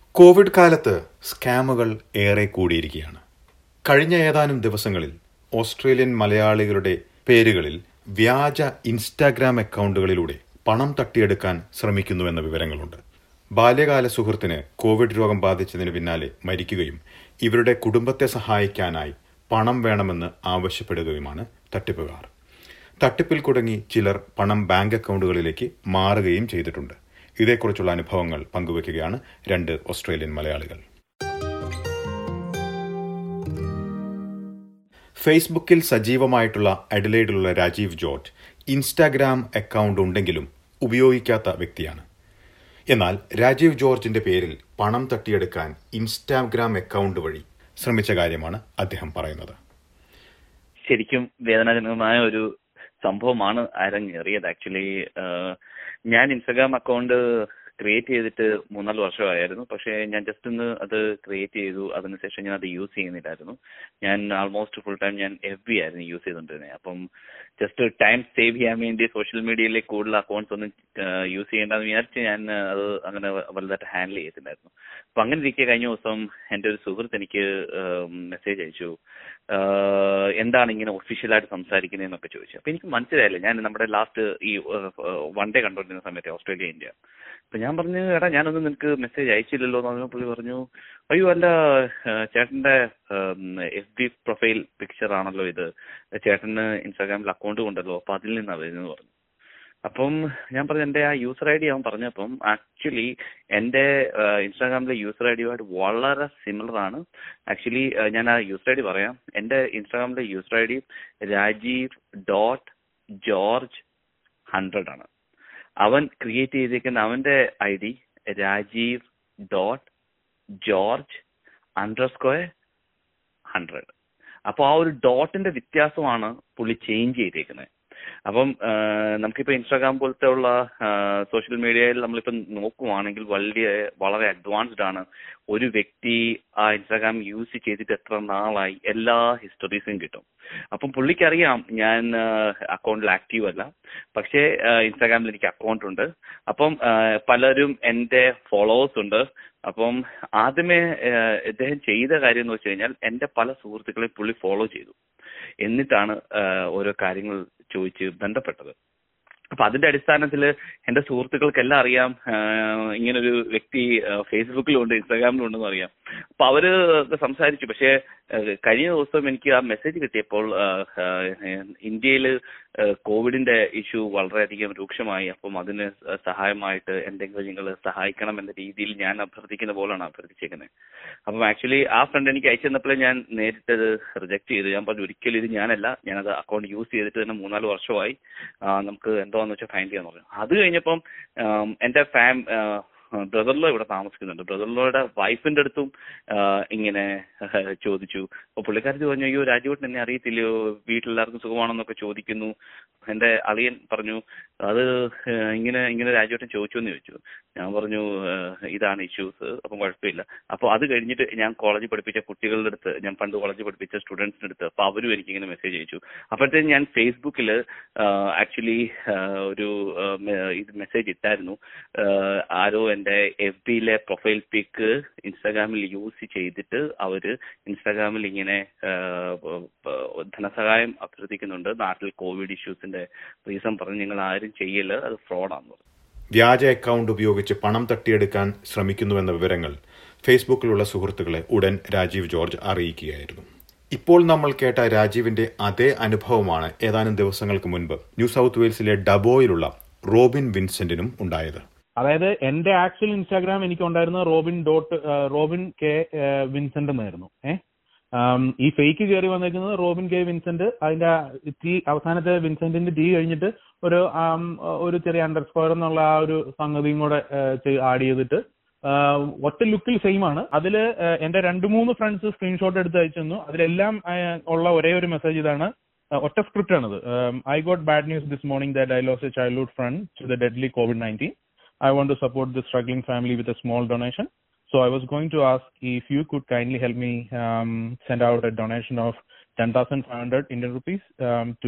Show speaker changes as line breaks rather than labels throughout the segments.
Covid കാലത്ത് സ്കാമുകൾ ഏറെ കൂടിയിരിക്കുകയാണ് കഴിഞ്ഞ ഏതാനും ദിവസങ്ങളിൽ ഓസ്ട്രേലിയൻ മലയാളികളുടെ പേരുകളിൽ വ്യാജ ഇൻസ്റ്റാഗ്രാം അക്കൗണ്ടുകളിലൂടെ പണം തട്ടിയെടുക്കാൻ ശ്രമിക്കുന്നുവെന്ന വിവരങ്ങളുണ്ട് ബാല്യകാല സുഹൃത്തിന് കോവിഡ് രോഗം ബാധിച്ചതിന് പിന്നാലെ മരിക്കുകയും ഇവരുടെ കുടുംബത്തെ സഹായിക്കാനായി പണം വേണമെന്ന് ആവശ്യപ്പെടുകയുമാണ് തട്ടിപ്പുകാർ തട്ടിപ്പിൽ കുടുങ്ങി ചിലർ പണം ബാങ്ക് അക്കൗണ്ടുകളിലേക്ക് മാറുകയും ചെയ്തിട്ടുണ്ട് ഇതേക്കുറിച്ചുള്ള അനുഭവങ്ങൾ പങ്കുവയ്ക്കുകയാണ് രണ്ട് ഓസ്ട്രേലിയൻ മലയാളികൾ ഫേസ്ബുക്കിൽ സജീവമായിട്ടുള്ള അഡലേഡിലുള്ള രാജീവ് ജോർജ് ഇൻസ്റ്റാഗ്രാം അക്കൗണ്ട് ഉണ്ടെങ്കിലും ഉപയോഗിക്കാത്ത വ്യക്തിയാണ് എന്നാൽ രാജീവ് ജോർജിന്റെ പേരിൽ പണം തട്ടിയെടുക്കാൻ ഇൻസ്റ്റാഗ്രാം അക്കൗണ്ട് വഴി ശ്രമിച്ച കാര്യമാണ് അദ്ദേഹം പറയുന്നത്
ശരിക്കും വേദനാജനകമായ ഒരു സംഭവമാണ് അരങ്ങേറിയത് ആക്ച്വലി ഞാൻ ഇൻസ്റ്റാഗ്രാം അക്കൗണ്ട് ക്രിയേറ്റ് ചെയ്തിട്ട് മൂന്നാല് വർഷമായിരുന്നു പക്ഷേ ഞാൻ ജസ്റ്റ് ഒന്ന് അത് ക്രിയേറ്റ് ചെയ്തു അതിനുശേഷം ഞാൻ അത് യൂസ് ചെയ്യുന്നില്ലായിരുന്നു ഞാൻ ആൾമോസ്റ്റ് ഫുൾ ടൈം ഞാൻ എഫ് ബി ആയിരുന്നു യൂസ് ചെയ്തുകൊണ്ടിരുന്നത് അപ്പം ജസ്റ്റ് ടൈം സേവ് ചെയ്യാൻ വേണ്ടി സോഷ്യൽ മീഡിയയിലെ കൂടുതൽ അക്കൗണ്ട്സ് ഒന്നും യൂസ് ചെയ്യേണ്ടെന്ന് വിചാരിച്ച് ഞാൻ അത് അങ്ങനെ വലുതായിട്ട് ഹാൻഡിൽ ചെയ്തിട്ടുണ്ടായിരുന്നു അപ്പൊ അങ്ങനെ ഇരിക്കെ കഴിഞ്ഞ ദിവസം എൻ്റെ ഒരു സുഹൃത്ത് എനിക്ക് മെസ്സേജ് അയച്ചു എന്താണ് ഇങ്ങനെ ഒഫീഷ്യലായിട്ട് സംസാരിക്കുന്നതെന്നൊക്കെ ചോദിച്ചു അപ്പൊ എനിക്ക് മനസ്സിലായില്ല ഞാൻ നമ്മുടെ ലാസ്റ്റ് ഈ വൺ ഡേ കണ്ടുകൊണ്ടിരുന്ന സമയത്ത് ഓസ്ട്രേലിയ ഇന്ത്യ അപ്പൊ ഞാൻ പറഞ്ഞു എടാ ഞാനൊന്നും നിനക്ക് മെസ്സേജ് അയച്ചില്ലല്ലോ എന്ന് പറഞ്ഞപ്പോൾ പുള്ളി പറഞ്ഞു അയ്യോ അല്ല ചേട്ടന്റെ എഫ് ബി പ്രൊഫൈൽ പിക്ചർ ആണല്ലോ ഇത് ചേട്ടന് ഇൻസ്റ്റാഗ്രാമിൽ അക്കൗണ്ട് ഉണ്ടല്ലോ അപ്പൊ അതിൽ നിന്നാണ് വരുന്നത് പറഞ്ഞു അപ്പം ഞാൻ പറഞ്ഞു എൻ്റെ ആ യൂസർ ഐ ഡി അവൻ പറഞ്ഞപ്പം ആക്ച്വലി എൻ്റെ ഇൻസ്റ്റാഗ്രാമിലെ യൂസർ ഐ ഡിയുമായിട്ട് വളരെ സിമിലർ ആണ് ആക്ച്വലി ഞാൻ ആ യൂസർ ഐ ഡി പറയാം എൻ്റെ ഇൻസ്റ്റാഗ്രാമിലെ user I D Rajeev dot George hundred ആണ് അവൻ ക്രിയേറ്റ് ചെയ്തിരിക്കുന്ന അവന്റെ I D Rajeev dot George under square hundred അപ്പോൾ ആ ഒരു ഡോട്ടിന്റെ വ്യത്യാസമാണ് പുള്ളി ചേഞ്ച് ചെയ്തേക്കുന്നത് അപ്പം നമുക്കിപ്പോൾ ഇൻസ്റ്റാഗ്രാം പോലത്തെ ഉള്ള സോഷ്യൽ മീഡിയയിൽ നമ്മളിപ്പം നോക്കുവാണെങ്കിൽ വലിയ വളരെ അഡ്വാൻസ്ഡ് ആണ് ഒരു വ്യക്തി ആ ഇൻസ്റ്റാഗ്രാം യൂസ് ചെയ്തിട്ട് എത്ര നാളായി എല്ലാ ഹിസ്റ്ററീസും കിട്ടും അപ്പം പുള്ളിക്കറിയാം ഞാൻ അക്കൗണ്ടിൽ ആക്റ്റീവ് അല്ല പക്ഷേ ഇൻസ്റ്റാഗ്രാമിൽ എനിക്ക് അക്കൗണ്ട് ഉണ്ട് അപ്പം പലരും എൻ്റെ ഫോളോവേഴ്സ് ഉണ്ട് അപ്പം ആദ്യമേ ഇദ്ദേഹം ചെയ്ത കാര്യം എന്ന് വെച്ച് കഴിഞ്ഞാൽ എൻ്റെ പല സുഹൃത്തുക്കളെ പുള്ളി ഫോളോ ചെയ്തു എന്നിട്ടാണ് ഓരോ കാര്യങ്ങൾ ചോദിച്ച് ബന്ധപ്പെട്ടത് അപ്പൊ അതിന്റെ അടിസ്ഥാനത്തിൽ എന്റെ സുഹൃത്തുക്കൾക്കെല്ലാം അറിയാം ഇങ്ങനൊരു വ്യക്തി ഫേസ്ബുക്കിലുണ്ട് ഇൻസ്റ്റാഗ്രാമിലുണ്ടെന്ന് അറിയാം അപ്പൊ അവര് സംസാരിച്ചു പക്ഷേ കഴിഞ്ഞ ദിവസം എനിക്ക് ആ മെസ്സേജ് കിട്ടിയപ്പോൾ ഇന്ത്യയിൽ കോവിഡിന്റെ ഇഷ്യൂ വളരെയധികം രൂക്ഷമായി അപ്പം അതിന് സഹായമായിട്ട് എന്തെങ്കിലും നിങ്ങൾ സഹായിക്കണം എന്ന രീതിയിൽ ഞാൻ അഭ്യർത്ഥിക്കുന്ന പോലാണ് അഭ്യർത്ഥിച്ചേക്കുന്നത് അപ്പം ആക്ച്വലി ആ ഫ്രണ്ട് എനിക്ക് അയച്ചു തന്നപ്പോൾ ഞാൻ നേരിട്ട് അത് റിജക്ട് ചെയ്തു ഞാൻ പറഞ്ഞു ഒരിക്കലും ഇത് ഞാനല്ല ഞാനത് അക്കൗണ്ട് യൂസ് ചെയ്തിട്ട് തന്നെ മൂന്നാല് വർഷമായി നമുക്ക് എന്തോന്ന് വെച്ചാൽ ഫൈൻഡ് ചെയ്യാന്ന് പറഞ്ഞു അത് കഴിഞ്ഞപ്പം എന്റെ ഫാം ബ്രദർലോ ഇവിടെ താമസിക്കുന്നുണ്ട് ബ്രദർലോയുടെ വൈഫിന്റെ അടുത്തും ഇങ്ങനെ ചോദിച്ചു അപ്പൊ പുള്ളിക്കാരത്തി പറഞ്ഞു അയ്യോ രാജുവേട്ടൻ എന്നെ അറിയത്തില്ലയോ വീട്ടിലെല്ലാവർക്കും സുഖമാണെന്നൊക്കെ ചോദിക്കുന്നു എന്റെ അളിയൻ പറഞ്ഞു അത് ഇങ്ങനെ ഇങ്ങനെ രാജുവേട്ടൻ ചോദിച്ചു എന്ന് ചോദിച്ചു ഞാൻ പറഞ്ഞു ഇതാണ് ഇഷ്യൂസ് അപ്പം കുഴപ്പമില്ല അപ്പോൾ അത് കഴിഞ്ഞിട്ട് ഞാൻ കോളേജിൽ പഠിപ്പിച്ച കുട്ടികളുടെ അടുത്ത് ഞാൻ പണ്ട് കോളേജിൽ പഠിപ്പിച്ച സ്റ്റുഡൻസിന്റെ അടുത്ത് അപ്പോൾ അവരും എനിക്ക് ഇങ്ങനെ മെസ്സേജ് അയച്ചു അപ്പോഴത്തേക്കും ഞാൻ ഫേസ്ബുക്കിൽ ആക്ച്വലി ഒരു ഇത് മെസ്സേജ് ഇട്ടായിരുന്നു ആരോ എൻ്റെ എഫ് ബിയിലെ പ്രൊഫൈൽ പിക്ക് ഇൻസ്റ്റാഗ്രാമിൽ യൂസ് ചെയ്തിട്ട് അവര് ഇൻസ്റ്റാഗ്രാമിൽ ഇങ്ങനെ ധനസഹായം അഭ്യർത്ഥിക്കുന്നുണ്ട് നാട്ടിൽ കോവിഡ് ഇഷ്യൂസിന്റെ റീസൺ പറഞ്ഞ് നിങ്ങൾ ആരും ചെയ്യല് അത് ഫ്രോഡാന്ന് പറഞ്ഞു
വ്യാജ അക്കൗണ്ട് ഉപയോഗിച്ച് പണം തട്ടിയെടുക്കാൻ ശ്രമിക്കുന്നുവെന്ന വിവരങ്ങൾ ഫേസ്ബുക്കിലുള്ള സുഹൃത്തുക്കളെ ഉടൻ രാജീവ് ജോർജ് അറിയിക്കുകയായിരുന്നു ഇപ്പോൾ നമ്മൾ കേട്ട രാജീവിന്റെ അതേ അനുഭവമാണ് ഏതാനും ദിവസങ്ങൾക്ക് മുൻപ് ന്യൂ സൗത്ത് വെയിൽസിലെ ഡബോയിലുള്ള റോബിൻ വിൻസെന്റിനും ഉണ്ടായത്
അതായത് എന്റെ ആക്ച്വൽ ഇൻസ്റ്റാഗ്രാം എനിക്ക് ഉണ്ടായിരുന്ന റോബിൻ ഡോട്ട് റോബിൻ കെ വിൻസെന്റ് എന്നായിരുന്നു ഏഹ് ഈ ഫേക്ക് കയറി വന്നേക്കുന്നത് റോബിൻ കെ വിൻസെന്റ് അതിന്റെ ടി അവസാനത്തെ വിൻസെന്റിന്റെ ടി കഴിഞ്ഞിട്ട് ഒരു ഒരു ചെറിയ അണ്ടർ സ്കോർ എന്നുള്ള ആ ഒരു സംഗതിയും കൂടെ ആഡ് ചെയ്തിട്ട് ഒറ്റ ലുക്കിൽ സെയിം ആണ് അതിൽ എന്റെ രണ്ട് മൂന്ന് ഫ്രണ്ട്സ് സ്ക്രീൻഷോട്ട് എടുത്ത് അയച്ചു തന്നു അതിലെല്ലാം ഉള്ള ഒരേ ഒരു മെസ്സേജ് ഇതാണ് ഒറ്റ സ്ക്രിപ്റ്റ് ആണത് I got bad news this morning that I lose a childhood friend to the deadly COVID nineteen I want to support the struggling family with a small donation. So I was going to ask if you could kindly help me um, send out a donation of 10,500 Indian rupees um, to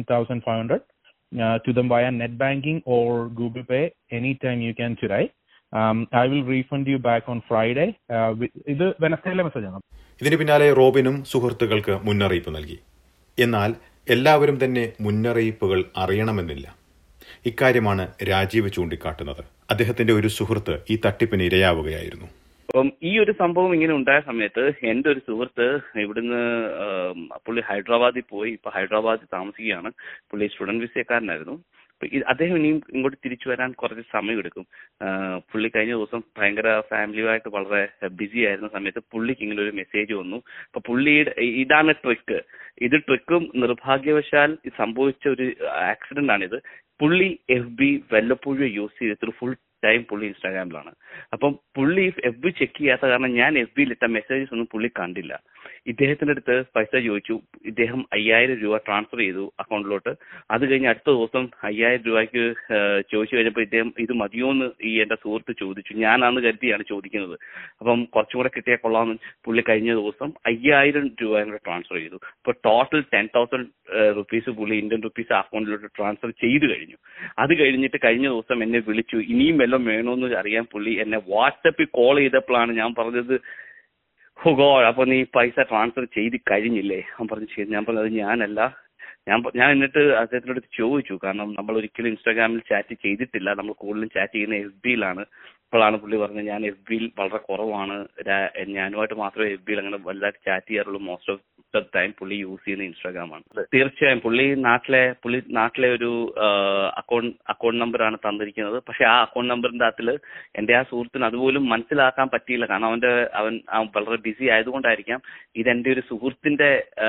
15,500 uh, to them via net banking or Google Pay anytime you can today. I will refund you back on Friday ഇത് വെനസ്ഡേയിലെ message ആണ്
ഇതിന് പിന്നാലെ റോബിനും സുഹൃത്തുക്കൾക്ക് മുന്നറിയിപ്പ് നൽകി എന്നാൽ എല്ലാവരും തന്നെ മുന്നറിയിപ്പുകൾ അറിയണമെന്നില്ല ഇക്കാര്യമാണ് രാജീവ് ചൂണ്ടിക്കാട്ടുന്നത് അദ്ദേഹത്തിന്റെ ഒരു സുഹൃത്ത് ഈ തട്ടിപ്പിന് ഇരയാവുകയായിരുന്നു
അപ്പം ഈ ഒരു സംഭവം ഇങ്ങനെ ഉണ്ടായ സമയത്ത് എന്റെ ഒരു സുഹൃത്ത് ഇവിടുന്ന് ആം, പുള്ളി ഹൈദരാബാദിൽ പോയി ഇപ്പൊ ഹൈദരാബാദിൽ താമസിക്കുകയാണ് പുള്ളി സ്റ്റുഡന്റ് വിസയക്കാരനായിരുന്നു അപ്പൊ ഇത് അദ്ദേഹം ഇനിയും ഇങ്ങോട്ട് തിരിച്ചു വരാൻ കുറച്ച് സമയം എടുക്കും ആ, പുള്ളി കഴിഞ്ഞ ദിവസം ഭയങ്കര ഫാമിലിയുമായിട്ട് വളരെ ബിസി ആയിരുന്ന സമയത്ത് പുള്ളിക്ക് ഇങ്ങനെ ഒരു മെസ്സേജ് വന്നു അപ്പൊ പുള്ളിയുടെ ഇതാണ് ട്രിക്ക് ഇത് ട്രിക്കും നിർഭാഗ്യവശാൽ ഇത് സംഭവിച്ച ഒരു ആക്സിഡന്റ് ആണിത് പുള്ളി എഫ് ബി വല്ലപ്പോഴും യൂസ് ചെയ്തിട്ട് ഫുൾ ടൈം പുള്ളി ഇൻസ്റ്റാഗ്രാമിലാണ് അപ്പം പുള്ളി എഫ് ബി ചെക്ക് ചെയ്യാത്ത കാരണം ഞാൻ എഫ് ബിയിൽ ഇട്ട മെസ്സേജസ് ഒന്നും പുള്ളി കണ്ടില്ല ഇദ്ദേഹത്തിന്റെ അടുത്ത് പൈസ ചോദിച്ചു ഇദ്ദേഹം അയ്യായിരം രൂപ ട്രാൻസ്ഫർ ചെയ്തു അക്കൗണ്ടിലോട്ട് അത് കഴിഞ്ഞ് അടുത്ത ദിവസം അയ്യായിരം രൂപയ്ക്ക് ഏഹ്, ചോദിച്ചു കഴിഞ്ഞപ്പോൾ ഇദ്ദേഹം ഇത് മതിയോന്ന് ഈ എന്റെ സുഹൃത്ത് ചോദിച്ചു ഞാനാന്ന് കരുതിയാണ് ചോദിക്കുന്നത് അപ്പം കുറച്ചും കൂടെ കിട്ടിയാൽ കൊള്ളാമെന്ന് പുള്ളി കഴിഞ്ഞ ദിവസം അയ്യായിരം രൂപ കൂടെ ട്രാൻസ്ഫർ ചെയ്തു ഇപ്പൊ ടോട്ടൽ ടെൻ തൗസൻഡ് റുപ്പീസ് പുള്ളി ഇന്ത്യൻ റുപ്പീസ് അക്കൗണ്ടിലോട്ട് ട്രാൻസ്ഫർ ചെയ്തു കഴിഞ്ഞു അത് കഴിഞ്ഞിട്ട് കഴിഞ്ഞ ദിവസം എന്നെ വിളിച്ചു ഇനിയും വല്ലതും വേണോന്ന് അറിയാൻ പുള്ളി എന്നെ വാട്സപ്പിൽ കോൾ ചെയ്തപ്പോഴാണ് ഞാൻ പറഞ്ഞത് ഹുഗോ അപ്പൊ നീ പൈസ ട്രാൻസ്ഫർ ചെയ്ത് കഴിഞ്ഞില്ലേ ഞാൻ പറഞ്ഞു "ശരി." ഞാൻ പറഞ്ഞത് ഞാനല്ല ഞാൻ പ- ഞാൻ എന്നിട്ട് അദ്ദേഹത്തിനോട് ചോദിച്ചു കാരണം നമ്മൾ ഒരിക്കലും ഇൻസ്റ്റാഗ്രാമിൽ ചാറ്റ് ചെയ്തിട്ടില്ല നമ്മൾ കൂടുതലും ചാറ്റ് ചെയ്യുന്ന എഫ് ബിയിലാണ് അപ്പോഴാണ് പുള്ളി പറഞ്ഞത് ഞാൻ എഫ് ബിയിൽ വളരെ കുറവാണ് രാ- ഞാനുമായിട്ട് മാത്രമേ എഫ് ബിയിൽ അങ്ങനെ വലുതായിട്ട് ചാറ്റ് ചെയ്യാറുള്ളൂ മോസ്റ്റ് ഓഫ് ദ ടൈം പുള്ളി യൂസ് ചെയ്യുന്ന ഇൻസ്റ്റാഗ്രാം ആണ് തീർച്ചയായും പുള്ളി നാട്ടിലെ പുള്ളി നാട്ടിലെ ഒരു അക്കൗണ്ട് അക്കൗണ്ട് നമ്പറാണ് തന്നിരിക്കുന്നത് പക്ഷെ ആ അക്കൗണ്ട് നമ്പറിന്റെ അകത്തില് എന്റെ ആ സുഹൃത്തിന് അതുപോലും മനസ്സിലാക്കാൻ പറ്റിയില്ല കാരണം അവന്റെ അവൻ അവൻ വളരെ ബിസി ആയതുകൊണ്ടായിരിക്കാം ഇത് എന്റെ ഒരു സുഹൃത്തിന്റെ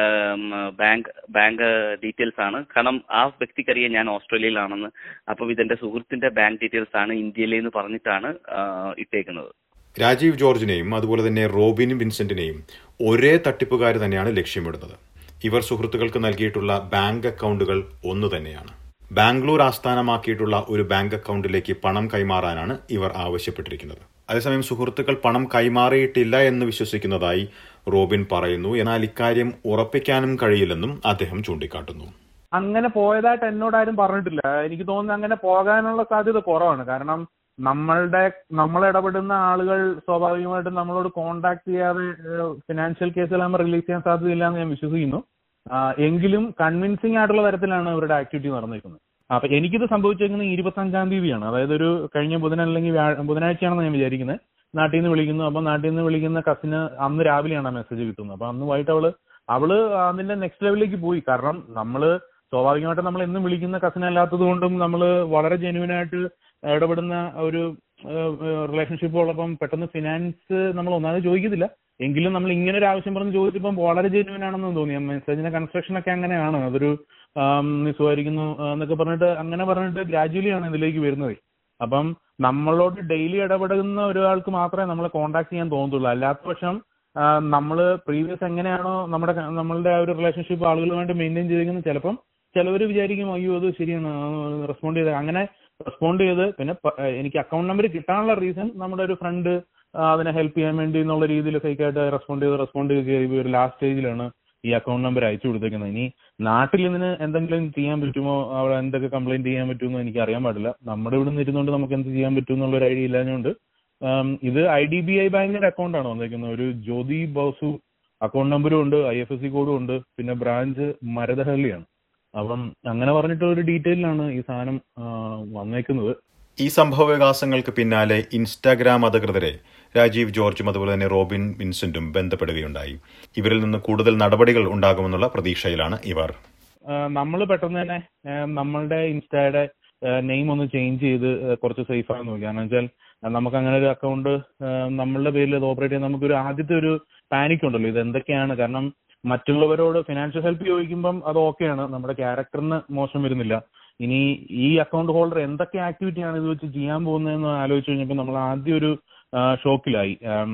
ബാങ്ക് ബാങ്ക് ഡീറ്റെയിൽസ് ആണ് കാരണം ആ വ്യക്തിക്കറിയാം ഞാൻ ഓസ്ട്രേലിയയിലാണെന്ന് അപ്പം ഇതെന്റെ സുഹൃത്തിന്റെ ബാങ്ക് ഡീറ്റെയിൽസ് ആണ് ഇന്ത്യയിലെന്ന് പറഞ്ഞിട്ടാണ് ആ, ഇട്ടേക്കുന്നത്
രാജീവ് ജോർജിനെയും അതുപോലെ തന്നെ റോബിൻ വിൻസെന്റിനെയും ഒരേ തട്ടിപ്പുകാർ തന്നെയാണ് ലക്ഷ്യമിടുന്നത് ഇവർ സുഹൃത്തുക്കൾക്ക് നൽകിയിട്ടുള്ള ബാങ്ക് അക്കൗണ്ടുകൾ ഒന്നു തന്നെയാണ് ബാംഗ്ലൂർ ആസ്ഥാനമാക്കിയിട്ടുള്ള ഒരു ബാങ്ക് അക്കൗണ്ടിലേക്ക് പണം കൈമാറാനാണ് ഇവർ ആവശ്യപ്പെട്ടിരിക്കുന്നത് അതേസമയം സുഹൃത്തുക്കൾ പണം കൈമാറിയിട്ടില്ല എന്ന് വിശ്വസിക്കുന്നതായി റോബിൻ പറയുന്നു എന്നാൽ ഇക്കാര്യം ഉറപ്പിക്കാനും കഴിയില്ലെന്നും അദ്ദേഹം ചൂണ്ടിക്കാട്ടുന്നു
അങ്ങനെ പോയതായിട്ട് എന്നോട് ആരും പറഞ്ഞിട്ടില്ല എനിക്ക് തോന്നുന്നു അങ്ങനെ പോകാനുള്ള സാധ്യത കുറവാണ് കാരണം നമ്മളുടെ നമ്മൾ ഇടപെടുന്ന ആളുകൾ സ്വാഭാവികമായിട്ടും നമ്മളോട് കോണ്ടാക്ട് ചെയ്യാതെ ഫിനാൻഷ്യൽ കേസുകളാകുമ്പോൾ റിലീസ് ചെയ്യാൻ സാധ്യതയില്ല എന്ന് ഞാൻ വിശ്വസിക്കുന്നു ആ, എങ്കിലും കൺവിൻസിംഗ് ആയിട്ടുള്ള തരത്തിലാണ് ഇവരുടെ ആക്ടിവിറ്റി നടന്നിരിക്കുന്നത് അപ്പൊ എനിക്കിത് സംഭവിച്ചിരിക്കുന്നത് ഇരുപത്തി അഞ്ചാം തീയതിയാണ് അതായത് ഒരു കഴിഞ്ഞ ബുധൻ അല്ലെങ്കിൽ വ്യാഴ- ബുധനാഴ്ചയാണെന്ന് ഞാൻ വിചാരിക്കുന്നത് നാട്ടിൽ നിന്ന് വിളിക്കുന്നു അപ്പൊ നാട്ടിൽ നിന്ന് വിളിക്കുന്ന കസിന് അന്ന് രാവിലെയാണ് ആ മെസ്സേജ് കിട്ടുന്നത് അപ്പൊ അന്ന് വൈകിട്ട് അവള് അവള് അതിന്റെ നെക്സ്റ്റ് ലെവലിലേക്ക് പോയി കാരണം നമ്മള് സ്വാഭാവികമായിട്ടും നമ്മൾ എന്നും വിളിക്കുന്ന കസിൻ അല്ലാത്തത് കൊണ്ടും നമ്മൾ വളരെ ജെന്യൂൻ ആയിട്ട് ഇടപെടുന്ന ഒരു റിലേഷൻഷിപ്പ് ഉള്ളപ്പം പെട്ടെന്ന് ഫിനാൻസ് നമ്മൾ ഒന്നാമത് ചോദിക്കത്തില്ല എങ്കിലും നമ്മൾ ഇങ്ങനെ ഒരു ആവശ്യം പറഞ്ഞ് ചോദിച്ചപ്പം വളരെ ജെന്യൂൻ ആണെന്ന് തോന്നി മെസ്സേജിന്റെ കൺസ്ട്രക്ഷൻ ഒക്കെ അങ്ങനെയാണ് അതൊരു ആം, നീ സുഖമായിരിക്കുന്നു ആ, എന്നൊക്കെ പറഞ്ഞിട്ട് അങ്ങനെ പറഞ്ഞിട്ട് ഗ്രാജുവലി ആണ് ഇതിലേക്ക് വരുന്നത് അപ്പം നമ്മളോട് ഡെയിലി ഇടപെടുന്ന ഒരാൾക്ക് മാത്രമേ നമ്മളെ കോണ്ടാക്ട് ചെയ്യാൻ തോന്നത്തുള്ളൂ അല്ലാത്ത പക്ഷം നമ്മൾ പ്രീവിയസ് എങ്ങനെയാണോ നമ്മുടെ ക- നമ്മളുടെ ആ ഒരു റിലേഷൻഷിപ്പ് ആളുകളുമായിട്ട് മെയിൻറ്റെയിൻ ചെയ്തിരിക്കുന്നത് ചിലപ്പം ചിലവർ വിചാരിക്കും അയ്യോ അത് ശരിയാണ് റെസ്പോണ്ട് ചെയ്ത് അങ്ങനെ റെസ്പോണ്ട് ചെയ്ത് പിന്നെ പ- എനിക്ക് അക്കൗണ്ട് നമ്പർ കിട്ടാനുള്ള റീസൺ നമ്മുടെ ഒരു ഫ്രണ്ട് അതിനെ ഹെൽപ്പ് ചെയ്യാൻ വേണ്ടി എന്നുള്ള രീതിയിൽ ഫേക്ക് ആയിട്ട് റെസ്പോണ്ട് ചെയ്ത് റെസ്പോണ്ട് ചെയ്ത് കയറി ഒരു ലാസ്റ്റ് സ്റ്റേജിലാണ് ഈ അക്കൗണ്ട് നമ്പർ അയച്ചു കൊടുത്തേക്കുന്നത് ഇനി നാട്ടിൽ ഇതിന് എന്തെങ്കിലും ചെയ്യാൻ പറ്റുമോ അവിടെ എന്തൊക്കെ കംപ്ലൈന്റ് ചെയ്യാൻ പറ്റുമോ എനിക്ക് അറിയാൻ പാടില്ല നമ്മുടെ ഇവിടെ നിന്ന് ഇരുന്നുകൊണ്ട് നമുക്ക് എന്ത് ചെയ്യാൻ പറ്റും എന്നുള്ള ഒരു ഐഡിയ ഇല്ലാഞ്ഞുകൊണ്ട് ആം, ഇത് ഐ ഡി ബി ഐ ബാങ്കിന്റെ അക്കൗണ്ട് ആണ് വന്നേക്കുന്നത് ഒരു ജ്യോതി ബോസു അക്കൗണ്ട് നമ്പറും ഉണ്ട് ഐ എഫ് എസ് സി കോഡും ഉണ്ട് പിന്നെ ബ്രാഞ്ച് മരതഹള്ളിയാണ് അപ്പം അങ്ങനെ പറഞ്ഞിട്ട് ഒരു ഡീറ്റെയിലാണ് ഈ സാധനം ആ, വന്നേക്കുന്നത്
ഈ സംഭവ വികാസങ്ങൾക്ക് പിന്നാലെ ഇൻസ്റ്റാഗ്രാം അധികൃതരെ രാജീവ് ജോർജും അതുപോലെ തന്നെ റോബിൻ വിൻസെന്റും ബന്ധപ്പെടുകയുണ്ടായി ഇവരിൽ നിന്ന് കൂടുതൽ നടപടികൾ ഉണ്ടാകുമെന്നുള്ള പ്രതീക്ഷയിലാണ് ഇവർ
നമ്മൾ പെട്ടെന്ന് തന്നെ ആ, നമ്മളുടെ ഇൻസ്റ്റയുടെ നെയിം ഒന്ന് ചേഞ്ച് ചെയ്ത് ആ, കുറച്ച് സേഫ് ആകാൻ നോക്കി കാരണം വെച്ചാൽ ആ, നമുക്ക് അങ്ങനെ ഒരു അക്കൗണ്ട് നമ്മളുടെ പേരിൽ ഇത് ഓപ്പറേറ്റ് ചെയ്യാൻ നമുക്കൊരു ആദ്യത്തെ ഒരു പാനിക് ഉണ്ടല്ലോ ഇത് എന്തൊക്കെയാണ് കാരണം മറ്റുള്ളവരോട് ഫിനാൻഷ്യൽ ഹെൽപ്പ് ചോദിക്കുമ്പം അത് ഓക്കെയാണ് നമ്മുടെ ക്യാരക്ടറിന് മോശം വരുന്നില്ല ഇനി ഈ അക്കൗണ്ട് ഹോൾഡർ എന്തൊക്കെ ആക്ടിവിറ്റിയാണ് ഇത് വെച്ച് ചെയ്യാൻ പോകുന്നതെന്ന് ആലോചിച്ച് കഴിഞ്ഞപ്പോൾ നമ്മൾ ആദ്യം ഒരു ഷോക്കിലായി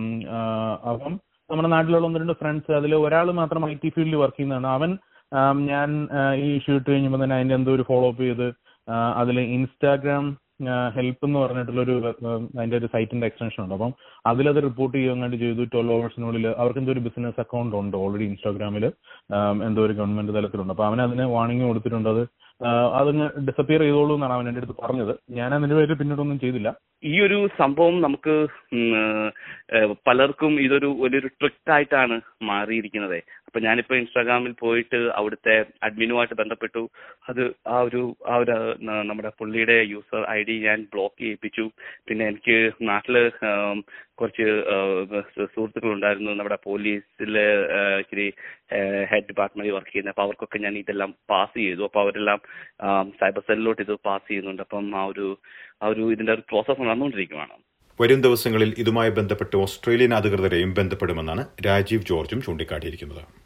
അപ്പം നമ്മുടെ നാട്ടിലുള്ള ഒന്ന് രണ്ട് ഫ്രണ്ട്സ് അതിൽ ഒരാൾ മാത്രം ഐ ടി ഫീൽഡിൽ വർക്ക് ചെയ്യുന്നതാണ് അവൻ ആം, ഞാൻ ആ, ഈ ഇഷ്യൂ ഇട്ട് കഴിഞ്ഞപ്പോൾ തന്നെ അതിന്റെ എന്തോ ഒരു ഫോളോ അപ്പ് ചെയ്ത് അതിൽ ഇൻസ്റ്റാഗ്രാം ഹെൽപ്പ് എന്ന് പറഞ്ഞിട്ടുള്ള ഒരു അതിന്റെ ഒരു സൈറ്റിന്റെ എക്സ്റ്റൻഷൻ ഉണ്ട് അപ്പം അതിലത് റിപ്പോർട്ട് ചെയ്യുകയാണ്ട് ചെയ്തു ട്വൽവ് അവേഴ്സിനുള്ളിൽ അവർക്ക് എന്തോ ഒരു ബിസിനസ് അക്കൗണ്ട് ഉണ്ട് ഓൾറെഡി ഇൻസ്റ്റാഗ്രാമിൽ എന്തോ ഒരു ഗവൺമെന്റ് തലത്തിലുണ്ട് അപ്പൊ അവൻ അതിന് വാണിംഗ് കൊടുത്തിട്ടുണ്ട് അത് ആ, അതങ്ങ് ഡിസപ്പിയർ ചെയ്തോളൂ എന്നാണ് അവൻ എൻ്റെ അടുത്ത് പറഞ്ഞത് ഞാൻ അതിന്റെ പേരിൽ പിന്നീടൊന്നും ചെയ്തില്ല
ഈ ഒരു സംഭവം നമുക്ക് ഉം, ഏഹ്, പലർക്കും ഇതൊരു വലിയൊരു ട്രിക്ക് ആയിട്ടാണ് മാറിയിരിക്കുന്നത് അപ്പൊ ഞാനിപ്പോ ഇൻസ്റ്റാഗ്രാമിൽ പോയിട്ട് അവിടുത്തെ അഡ്മിനുമായിട്ട് ബന്ധപ്പെട്ടു അത് ആ ഒരു ആ ഒരു ന- നമ്മുടെ പുള്ളിയുടെ യൂസർ ഐ ഡി ഞാൻ ബ്ലോക്ക് ചെയ്യിപ്പിച്ചു പിന്നെ എനിക്ക് നാട്ടില് ആം, കുറച്ച് സുഹൃത്തുക്കൾ ഉണ്ടായിരുന്നു നമ്മുടെ പോലീസിലെ ഏഹ്, ഇച്ചിരി ഹെഡ് ഡിപ്പാർട്ട്മെന്റിൽ വർക്ക് ചെയ്യുന്നത് അപ്പൊ അവർക്കൊക്കെ ഞാൻ ഇതെല്ലാം പാസ് ചെയ്തു അപ്പൊ അവരെല്ലാം സൈബർ സെല്ലിലോട്ട് ഇത് പാസ് ചെയ്യുന്നുണ്ട് അപ്പം ആ ഒരു ആ ഒരു ഇതിന്റെ ഒരു പ്രോസസ്സ് നടന്നുകൊണ്ടിരിക്കുകയാണ്
വരും ദിവസങ്ങളിൽ ഇതുമായി ബന്ധപ്പെട്ട് ഓസ്ട്രേലിയൻ അധികൃതരെയും ബന്ധപ്പെടുമെന്നാണ് രാജീവ് ജോർജും ചൂണ്ടിക്കാട്ടിയിരിക്കുന്നത്